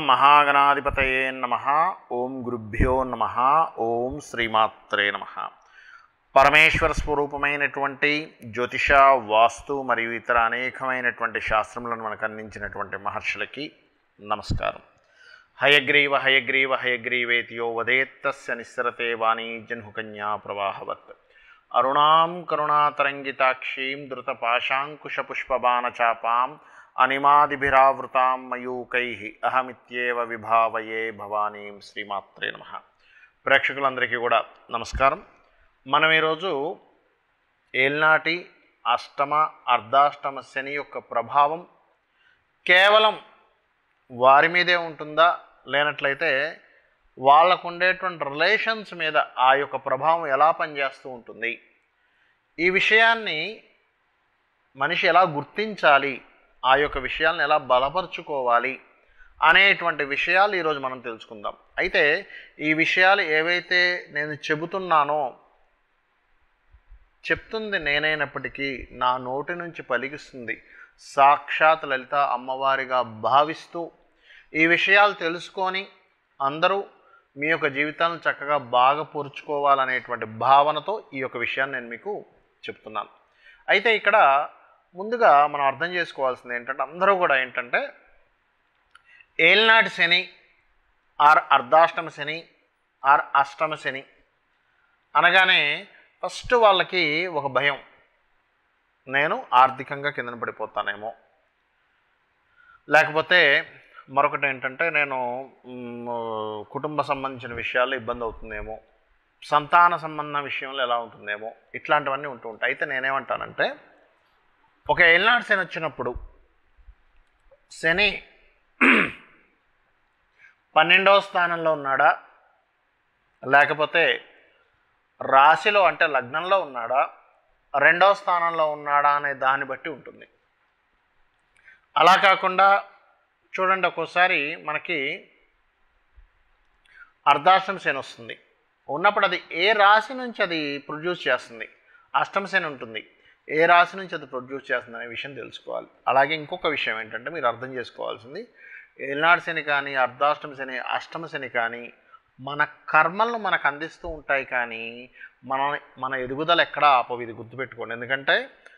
మహాగణాధిపతయే నమ ఓం గురుభ్యో నమ ఓం శ్రీమాత్రే నమ పరమేశ్వర స్వరూపమైనటువంటి జ్యోతిష వాస్తు మరియు ఇతర అనేకమైనటువంటి శాస్త్రములను మనకు అందించినటువంటి మహర్షులకి నమస్కారం హయగ్రీవ హయగ్రీవ హయగ్రీవేతియో వదేత్తస్య నిస్సరతే వాణీ జన్హుకన్యా ప్రవాహవత్ అరుణాం కరుణాతరంగితాక్షీం ధృతపాశాంకుశపుష్పబాణచాపాం అనిమాదిభిరావృతాం మయూకై అహమిత్యేవ విభావయే భవానీం శ్రీమాత్రే నమ ప్రేక్షకులందరికీ కూడా నమస్కారం మనం ఈరోజు ఏల్నాటి అష్టమ అర్ధాష్టమ శని యొక్క ప్రభావం కేవలం వారి మీదే ఉంటుందా లేనట్లయితే వాళ్ళకు ఉండేటువంటి రిలేషన్స్ మీద ఆ యొక్క ప్రభావం ఎలా పనిచేస్తూ ఉంటుంది ఈ విషయాన్ని మనిషి ఎలా గుర్తించాలి ఆ యొక్క విషయాలను ఎలా బలపరుచుకోవాలి అనేటువంటి విషయాలు ఈరోజు మనం తెలుసుకుందాం అయితే ఈ విషయాలు ఏవైతే నేను చెబుతున్నానో చెప్తుంది నేనైనప్పటికీ నా నోటి నుంచి పలికిస్తుంది సాక్షాత్ లలిత అమ్మవారిగా భావిస్తూ ఈ విషయాలు తెలుసుకొని అందరూ మీ యొక్క జీవితాలను చక్కగా బాగా పొరుచుకోవాలనేటువంటి భావనతో ఈ యొక్క విషయాన్ని నేను మీకు చెప్తున్నాను అయితే ఇక్కడ ముందుగా మనం అర్థం చేసుకోవాల్సింది ఏంటంటే అందరూ కూడా ఏంటంటే ఏల్నాటి శని ఆర్ అర్ధాష్టమ శని ఆర్ అష్టమ శని అనగానే ఫస్ట్ వాళ్ళకి ఒక భయం నేను ఆర్థికంగా కిందన పడిపోతానేమో లేకపోతే మరొకటి ఏంటంటే నేను మ్, కుటుంబ సంబంధించిన విషయాల్లో ఇబ్బంది అవుతుందేమో సంతాన సంబంధం విషయంలో ఎలా ఉంటుందేమో ఇట్లాంటివన్నీ ఉంటూ ఉంటాయి అయితే నేనేమంటానంటే ఒక ఏళ్ళనాడు శని వచ్చినప్పుడు శని పన్నెండవ స్థానంలో ఉన్నాడా లేకపోతే రాశిలో అంటే లగ్నంలో ఉన్నాడా రెండవ స్థానంలో ఉన్నాడా అనే దాన్ని బట్టి ఉంటుంది అలా కాకుండా చూడండి ఒక్కోసారి మనకి అర్ధాష్టమ శని వస్తుంది ఉన్నప్పుడు అది ఏ రాశి నుంచి అది ప్రొడ్యూస్ చేస్తుంది అష్టమ శని ఉంటుంది ఏ రాశి నుంచి అది ప్రొడ్యూస్ చేస్తుంది అనే విషయం తెలుసుకోవాలి అలాగే ఇంకొక విషయం ఏంటంటే మీరు అర్థం చేసుకోవాల్సింది ఏనాడు శని కానీ అర్ధాష్టమ శని అష్టమ శని కానీ మన కర్మలను మనకు అందిస్తూ ఉంటాయి కానీ మన మన ఎదుగుదల ఎక్కడా ఆపవు ఇది గుర్తుపెట్టుకోండి ఎందుకంటే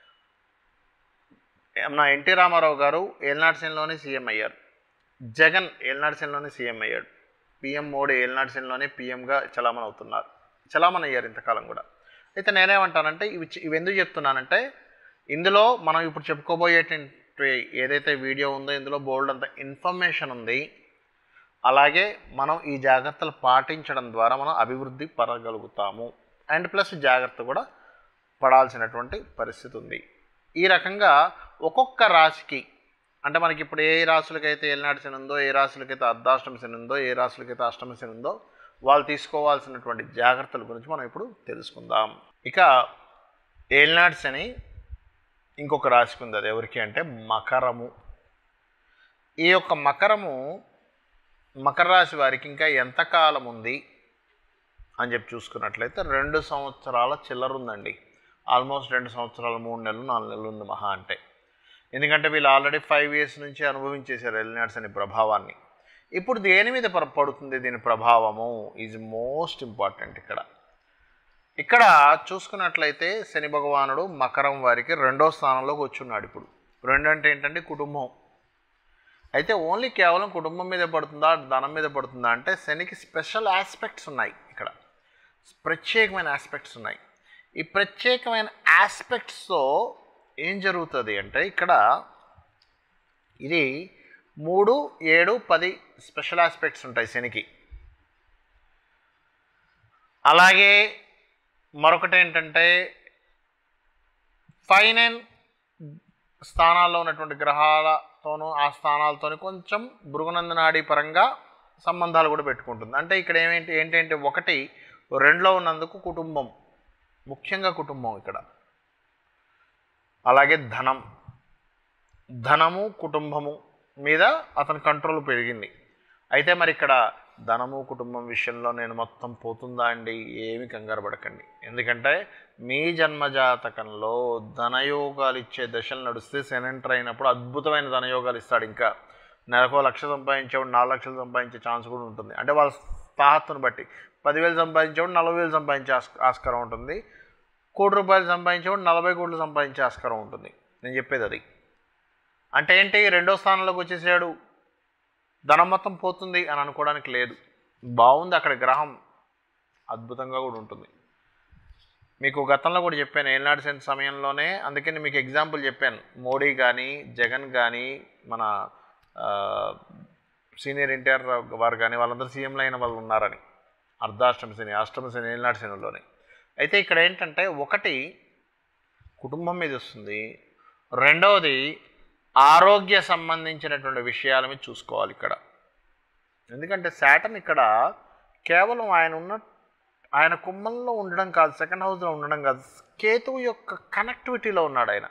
మన ఎన్టీ రామారావు గారు ఏల్నాడు శనిలోనే సీఎం అయ్యారు జగన్ ఏల్నాడు శనిలోనే సీఎం అయ్యాడు పిఎం మోడీ ఏల్నాడు శనిలోనే పిఎంగా చలామణి అవుతున్నారు చలామణి అయ్యారు ఇంతకాలం కూడా అయితే నేనేమంటానంటే ఇవి చి- ఇవి ఎందుకు చెప్తున్నానంటే ఇందులో మనం ఇప్పుడు చెప్పుకోబోయేటువంటి ఏదైతే వీడియో ఉందో ఇందులో బోల్డ్ అంత ఇన్ఫర్మేషన్ ఉంది అలాగే మనం ఈ జాగ్రత్తలు పాటించడం ద్వారా మనం అభివృద్ధి పడగలుగుతాము అండ్ ప్లస్ జాగ్రత్త కూడా పడాల్సినటువంటి పరిస్థితి ఉంది ఈ రకంగా ఒక్కొక్క రాశికి అంటే మనకి ఇప్పుడు ఏ రాశులకైతే ఏలినాటి శని ఉందో ఏ రాశులకైతే అర్ధాష్టమ శని ఉందో ఏ రాశులకైతే అష్టమ శని ఉందో వాళ్ళు తీసుకోవాల్సినటువంటి జాగ్రత్తల గురించి మనం ఇప్పుడు తెలుసుకుందాం ఇక ఏలినాటి శని ఇంకొక రాశికి ఉంది అది ఎవరికి అంటే మకరము ఈ యొక్క మకరము మకర రాశి వారికి ఇంకా ఎంతకాలం ఉంది అని చెప్పి చూసుకున్నట్లయితే రెండు సంవత్సరాల చిల్లర ఉందండి ఆల్మోస్ట్ రెండు సంవత్సరాలు మూడు నెలలు నాలుగు నెలలు ఉంది మహా అంటే ఎందుకంటే వీళ్ళు ఆల్రెడీ ఫైవ్ ఇయర్స్ నుంచి అనుభవించేశారు ఎలినాడ్స్ అనే ప్రభావాన్ని ఇప్పుడు దేని మీద పర- పడుతుంది దీని ప్రభావము ఈజ్ మోస్ట్ ఇంపార్టెంట్ ఇక్కడ ఇక్కడ చూసుకున్నట్లయితే శని భగవానుడు మకరం వారికి రెండో స్థానంలోకి వచ్చున్నాడు ఇప్పుడు రెండు అంటే ఏంటంటే కుటుంబం అయితే ఓన్లీ కేవలం కుటుంబం మీద పడుతుందా ధనం మీద పడుతుందా అంటే శనికి స్పెషల్ ఆస్పెక్ట్స్ ఉన్నాయి ఇక్కడ ప్రత్యేకమైన ఆస్పెక్ట్స్ ఉన్నాయి ఈ ప్రత్యేకమైన ఆస్పెక్ట్స్తో ఏం జరుగుతుంది అంటే ఇక్కడ ఇది మూడు ఏడు పది స్పెషల్ ఆస్పెక్ట్స్ ఉంటాయి శనికి అలాగే మరొకటి ఏంటంటే ఫైనల్ స్థానాల్లో ఉన్నటువంటి గ్రహాలతోనూ ఆ స్థానాలతోని కొంచెం భృగునందనాడి పరంగా సంబంధాలు కూడా పెట్టుకుంటుంది అంటే ఇక్కడ ఏమేంటి ఏంటంటే ఒకటి రెండులో ఉన్నందుకు కుటుంబం ముఖ్యంగా కుటుంబం ఇక్కడ అలాగే ధనం ధనము కుటుంబము మీద అతని కంట్రోల్ పెరిగింది అయితే మరి ఇక్కడ ధనము కుటుంబం విషయంలో నేను మొత్తం పోతుందా అండి ఏమి కంగారు పడకండి ఎందుకంటే మీ జన్మజాతకంలో ధనయోగాలు ఇచ్చే దశలు నడిస్తే సెనెంటర్ అయినప్పుడు అద్భుతమైన ధనయోగాలు ఇస్తాడు ఇంకా నెలకో లక్ష సంపాదించేవాడు నాలుగు లక్షలు సంపాదించే ఛాన్స్ కూడా ఉంటుంది అంటే వాళ్ళ తాహత్తును బట్టి పదివేలు సంపాదించేవాడు నలభై వేలు సంపాదించే ఆస్క- ఆస్కారం ఉంటుంది కోటి రూపాయలు సంపాదించేవాడు నలభై కోట్లు సంపాదించే ఆస్కారం ఉంటుంది నేను చెప్పేది అది అంటే ఏంటి రెండో స్థానంలోకి వచ్చేసాడు ధనం మొత్తం పోతుంది అని అనుకోవడానికి లేదు బాగుంది అక్కడ గ్రహం అద్భుతంగా కూడా ఉంటుంది మీకు గతంలో కూడా చెప్పాను ఏనాడు సెంట్ సమయంలోనే అందుకని మీకు ఎగ్జాంపుల్ చెప్పాను మోడీ కానీ జగన్ కానీ మన ఆ, సీనియర్ ఎన్టీఆర్ వారు కానీ వాళ్ళందరూ సీఎంలు అయిన వాళ్ళు ఉన్నారని అర్ధాష్టమ శని అష్టమ శని ఏనాడు శనిలోనే అయితే ఇక్కడ ఏంటంటే ఒకటి కుటుంబం మీద వస్తుంది రెండవది ఆరోగ్య సంబంధించినటువంటి విషయాల మీద చూసుకోవాలి ఇక్కడ ఎందుకంటే శాటన్ ఇక్కడ కేవలం ఆయన ఉన్న ఆయన కుమ్మంలో ఉండడం కాదు సెకండ్ హౌస్లో ఉండడం కాదు కేతువు యొక్క కనెక్టివిటీలో ఉన్నాడు ఆయన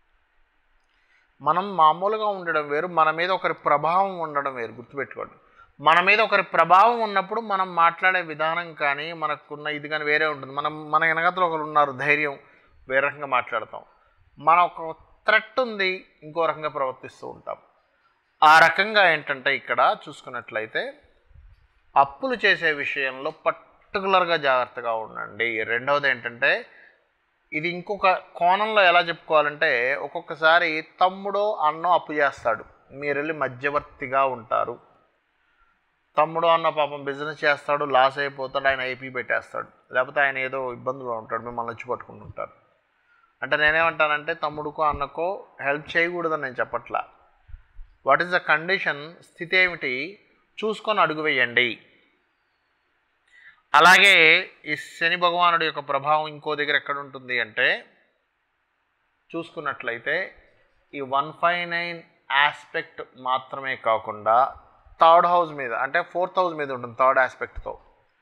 మనం మామూలుగా ఉండడం వేరు మన మీద ఒకరి ప్రభావం ఉండడం వేరు గుర్తుపెట్టుకోండి మన మీద ఒకరి ప్రభావం ఉన్నప్పుడు మనం మాట్లాడే విధానం కానీ మనకున్న ఇది కానీ వేరే ఉంటుంది మనం మన వెనకతలో ఒకరు ఉన్నారు ధైర్యం వేరే రకంగా మాట్లాడతాం మన ఒక థ్రెట్ ఉంది ఇంకో రకంగా ప్రవర్తిస్తూ ఉంటాం ఆ రకంగా ఏంటంటే ఇక్కడ చూసుకున్నట్లయితే అప్పులు చేసే విషయంలో పర్టికులర్గా జాగ్రత్తగా ఉండండి రెండవది ఏంటంటే ఇది ఇంకొక కోణంలో ఎలా చెప్పుకోవాలంటే ఒక్కొక్కసారి తమ్ముడో అన్నో అప్పు చేస్తాడు మీరు వెళ్ళి మధ్యవర్తిగా ఉంటారు తమ్ముడు అన్న పాపం బిజినెస్ చేస్తాడు లాస్ అయిపోతాడు ఆయన ఐపీ పెట్టేస్తాడు లేకపోతే ఆయన ఏదో ఇబ్బందులో ఉంటాడు మిమ్మల్ని వచ్చి పట్టుకుంటుంటారు అంటే నేనేమంటానంటే తమ్ముడుకో అన్నకో హెల్ప్ చేయకూడదని నేను చెప్పట్లా వాట్ ఈస్ ద కండిషన్ స్థితి ఏమిటి చూసుకొని అడుగు వేయండి అలాగే ఈ శని భగవానుడి యొక్క ప్రభావం ఇంకో దగ్గర ఎక్కడ ఉంటుంది అంటే చూసుకున్నట్లయితే ఈ వన్ ఫైవ్ నైన్ ఆస్పెక్ట్ మాత్రమే కాకుండా థర్డ్ హౌస్ మీద అంటే ఫోర్త్ హౌస్ మీద ఉంటుంది థర్డ్ ఆస్పెక్ట్తో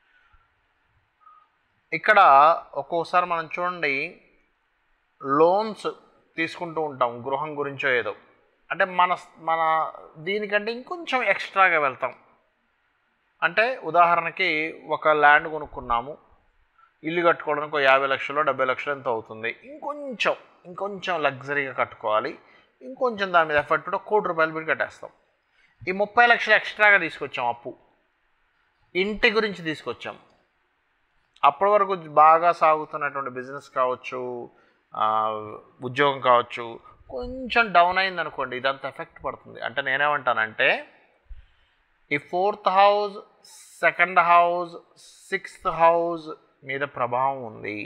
ఇక్కడ ఒక్కోసారి మనం చూడండి లోన్స్ తీసుకుంటూ ఉంటాం గృహం గురించో ఏదో అంటే మన మన దీనికంటే ఇంకొంచెం ఎక్స్ట్రాగా వెళ్తాం అంటే ఉదాహరణకి ఒక ల్యాండ్ కొనుక్కున్నాము ఇల్లు కట్టుకోవడానికి ఒక యాభై లక్షలు డెబ్బై లక్షలు ఎంత అవుతుంది ఇంకొంచెం ఇంకొంచెం లగ్జరీగా కట్టుకోవాలి ఇంకొంచెం దాని మీద ఎఫర్ట్ కూడా కోటి రూపాయలు పెట్టి కట్టేస్తాం ఈ ముప్పై లక్షలు ఎక్స్ట్రాగా తీసుకొచ్చాం అప్పు ఇంటి గురించి తీసుకొచ్చాం అప్పటి వరకు బాగా సాగుతున్నటువంటి బిజినెస్ కావచ్చు ఆ, ఉద్యోగం కావచ్చు కొంచెం డౌన్ అయింది అనుకోండి ఇదంతా ఎఫెక్ట్ పడుతుంది అంటే నేనేమంటానంటే ఈ fourth house second house sixth house మీద ప్రభావం ఉంది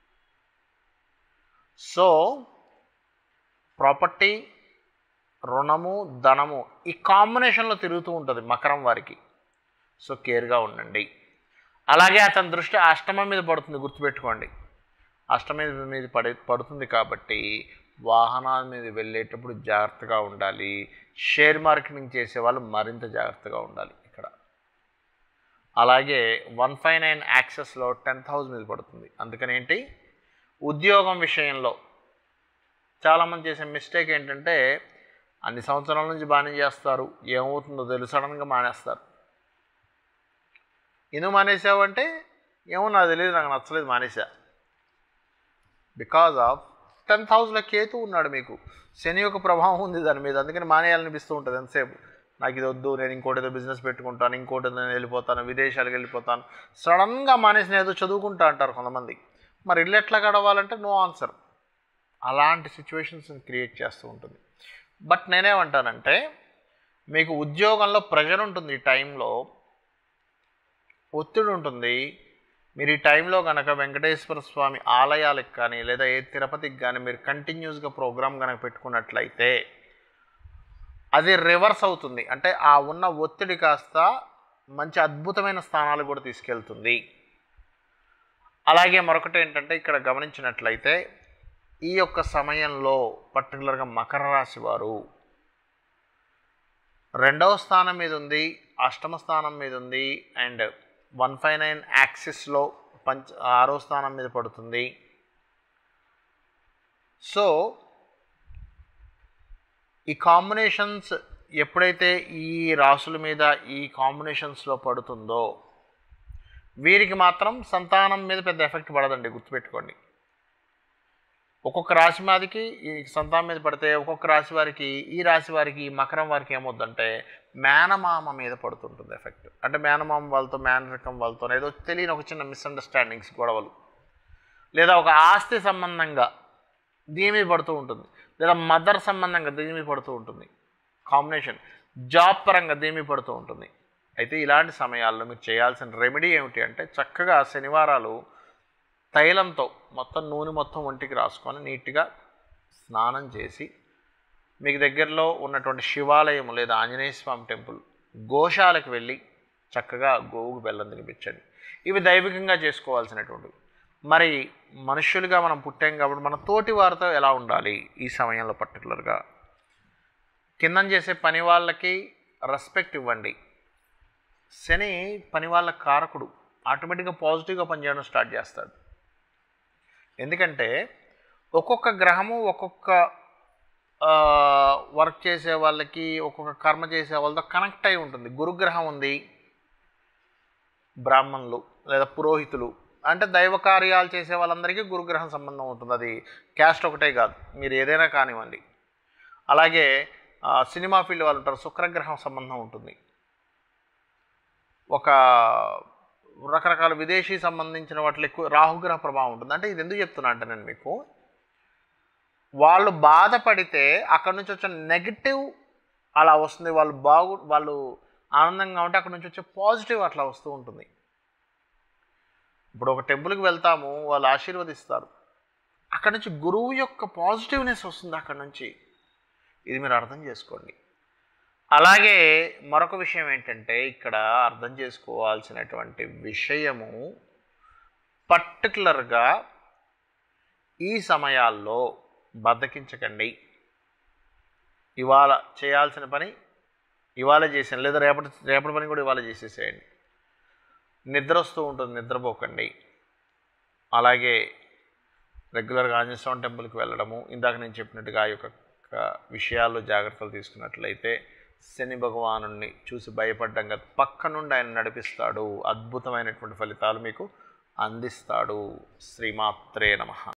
సో ప్రాపర్టీ రుణము ధనము ఈ కాంబినేషన్లో తిరుగుతూ ఉంటుంది మకరం వారికి సో కేర్గా ఉండండి అలాగే అతని దృష్టి అష్టమం మీద పడుతుంది గుర్తుపెట్టుకోండి అష్టమి మీద పడి పడుతుంది కాబట్టి వాహనాల మీద వెళ్ళేటప్పుడు జాగ్రత్తగా ఉండాలి షేర్ మార్కెటింగ్ చేసే వాళ్ళు మరింత జాగ్రత్తగా ఉండాలి ఇక్కడ అలాగే వన్ ఫైవ్ నైన్ యాక్సెస్లో టెన్త్ హౌస్ మీద పడుతుంది అందుకని ఏంటి ఉద్యోగం విషయంలో చాలామంది చేసే మిస్టేక్ ఏంటంటే అన్ని సంవత్సరాల నుంచి బాగానే చేస్తారు ఏమవుతుందో తెలుసు సడన్గా మానేస్తారు ఎందుకు మానేసావు అంటే ఏమో నాకు తెలియదు నాకు నచ్చలేదు మానేసా బికాజ్ ఆఫ్ టెన్త్ హౌస్లో కేతు ఉన్నాడు మీకు శని యొక్క ప్రభావం ఉంది దాని మీద అందుకని మానేయాలనిపిస్తూ ఉంటుంది ఎంతసేపు నాకు ఇది వద్దు నేను ఇంకోటి ఏదో బిజినెస్ పెట్టుకుంటాను ఇంకోటి నేను వెళ్ళిపోతాను విదేశాలకు వెళ్ళిపోతాను సడన్గా మానేసి నేను ఏదో చదువుకుంటా అంటారు కొంతమంది మరి ఇల్లు ఎట్లా గడవాలంటే నో ఆన్సర్ అలాంటి సిచ్యువేషన్స్ క్రియేట్ చేస్తూ ఉంటుంది బట్ నేనేమంటానంటే మీకు ఉద్యోగంలో ప్రెషర్ ఉంటుంది ఈ టైంలో ఒత్తిడి ఉంటుంది మీరు ఈ టైంలో కనుక వెంకటేశ్వర స్వామి ఆలయాలకు కానీ లేదా ఏ తిరుపతికి కానీ మీరు కంటిన్యూస్గా ప్రోగ్రామ్ కనుక పెట్టుకున్నట్లయితే అది రివర్స్ అవుతుంది అంటే ఆ ఉన్న ఒత్తిడి కాస్త మంచి అద్భుతమైన స్థానాలు కూడా తీసుకెళ్తుంది అలాగే మరొకటి ఏంటంటే ఇక్కడ గమనించినట్లయితే ఈ యొక్క సమయంలో పర్టికులర్గా మకర రాశి వారు రెండవ స్థానం మీద ఉంది అష్టమ స్థానం మీద ఉంది అండ్ వన్ ఫైవ్ నైన్ యాక్సిస్లో పంచ ఆరో స్థానం మీద పడుతుంది సో ఈ కాంబినేషన్స్ ఎప్పుడైతే ఈ రాసుల మీద ఈ కాంబినేషన్స్లో పడుతుందో వీరికి మాత్రం సంతానం మీద పెద్ద ఎఫెక్ట్ పడదండి గుర్తుపెట్టుకోండి ఒక్కొక్క రాశి మాదికి ఈ సంతానం మీద పడితే ఒక్కొక్క రాశి వారికి ఈ రాశి వారికి ఈ మకరం వారికి ఏమవుద్దంటే మేనమామ మీద పడుతుంటుంది ఎఫెక్ట్ అంటే మేనమామ వాళ్ళతో మేనరకం వాళ్ళతో ఏదో తెలియని ఒక చిన్న మిస్అండర్స్టాండింగ్స్ గొడవలు లేదా ఒక ఆస్తి సంబంధంగా దీని మీద పడుతూ ఉంటుంది లేదా మదర్ సంబంధంగా దీని మీద పడుతూ ఉంటుంది కాంబినేషన్ జాబ్ పరంగా దీని మీద పడుతూ ఉంటుంది అయితే ఇలాంటి సమయాల్లో మీరు చేయాల్సిన రెమెడీ ఏమిటి అంటే చక్కగా శనివారాలు తైలంతో మొత్తం నూనె మొత్తం ఒంటికి రాసుకొని నీట్గా స్నానం చేసి మీకు దగ్గరలో ఉన్నటువంటి శివాలయం లేదా ఆంజనేయ స్వామి టెంపుల్ గోశాలకు వెళ్ళి చక్కగా గోవుకు బెల్లం తినిపించండి ఇవి దైవికంగా చేసుకోవాల్సినటువంటివి మరి మనుష్యులుగా మనం పుట్టాం కాబట్టి మన తోటి వారితో ఎలా ఉండాలి ఈ సమయంలో పర్టికులర్గా కింద చేసే పని వాళ్ళకి రెస్పెక్ట్ ఇవ్వండి శని పని వాళ్ళ కారకుడు ఆటోమేటిక్గా పాజిటివ్గా పనిచేయడం స్టార్ట్ చేస్తాడు ఎందుకంటే ఒక్కొక్క గ్రహము ఒక్కొక్క వర్క్ చేసే వాళ్ళకి ఒక్కొక్క కర్మ చేసే వాళ్ళతో కనెక్ట్ అయి ఉంటుంది గురుగ్రహం ఉంది బ్రాహ్మణులు లేదా పురోహితులు అంటే దైవ కార్యాలు చేసే వాళ్ళందరికీ గురుగ్రహం సంబంధం ఉంటుంది అది క్యాస్ట్ ఒకటే కాదు మీరు ఏదైనా కానివ్వండి అలాగే ఆ, సినిమా ఫీల్డ్ వాళ్ళు ఉంటారు శుక్రగ్రహం సంబంధం ఉంటుంది ఒక రకరకాల విదేశీ సంబంధించిన వాటిలో ఎక్కువ రాహుగ్రహ ప్రభావం ఉంటుంది అంటే ఇది ఎందుకు చెప్తున్నా అంటే నేను మీకు వాళ్ళు బాధపడితే అక్కడ నుంచి వచ్చే నెగిటివ్ అలా వస్తుంది వాళ్ళు బాగు వాళ్ళు ఆనందంగా ఉంటే అక్కడ నుంచి వచ్చే పాజిటివ్ అట్లా వస్తూ ఉంటుంది ఇప్పుడు ఒక టెంపుల్కి వెళ్తాము వాళ్ళు ఆశీర్వదిస్తారు అక్కడ నుంచి గురువు యొక్క పాజిటివ్నెస్ వస్తుంది అక్కడ నుంచి ఇది మీరు అర్థం చేసుకోండి అలాగే మరొక విషయం ఏంటంటే ఇక్కడ అర్థం చేసుకోవాల్సినటువంటి విషయము పర్టికులర్గా ఈ సమయాల్లో బద్దకించకండి ఇవాళ చేయాల్సిన పని ఇవాళ చేసాను లేదా రేపటి రేపటి పని కూడా ఇవాళ చేసేసేయండి నిద్ర వస్తూ ఉంటుంది నిద్రపోకండి అలాగే రెగ్యులర్గా ఆంజనేయ స్వామి టెంపుల్కి వెళ్ళడము ఇందాక నేను చెప్పినట్టుగా ఆ యొక్క క- విషయాల్లో జాగ్రత్తలు తీసుకున్నట్లయితే శని భగవాను చూసి భయపడ్డం కాదు పక్క నుండి ఆయన నడిపిస్తాడు అద్భుతమైనటువంటి ఫలితాలు మీకు అందిస్తాడు శ్రీమాత్రే నమః